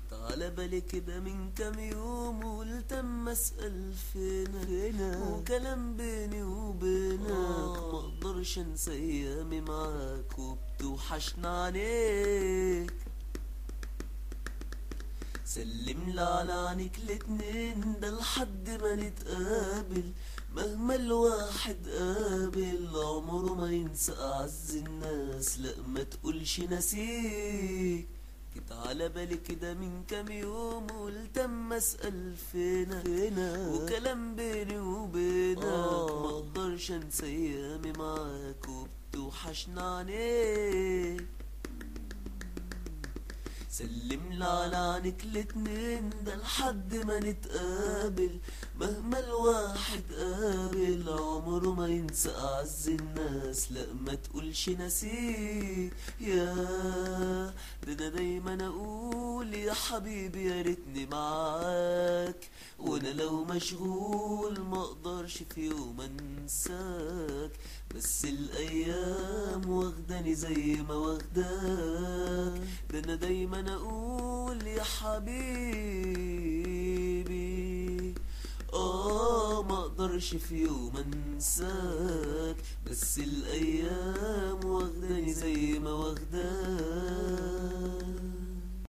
جيت على بالي كده من كام يوم وقلت اما اسال فينا وكلام بيني وبينك ما اقدرش انسى ايامي معاك وبتوحشنا عليك سلم لي على عينيك الاتنين ده لحد ما نتقابل مهما الواحد قابل عمره ما ينسى أعز الناس لا ما تقولش نسيك جيت على بالي كده من كام يوم وقلت اما اسأل فينا فينا وكلام بيني وبينك ما اقدرش انسى ايامي معاك وبتوحشنا عليك سلم لي على عينيك الاتنين ده لحد ما نتقابل مهما الواحد قابل عمره ما ينسى أعز الناس لا ما تقولش نسيك يا ده انا دايما اقول يا حبيبي يا ريتني معاك وانا لو مشغول ما اقدرش في يوم انساك بس الايام واخداني زي ما واخداك ده انا دايما اقول يا حبيبي اه ما اقدرش في يوم انساك بس الايام واخداني زي ما واخداك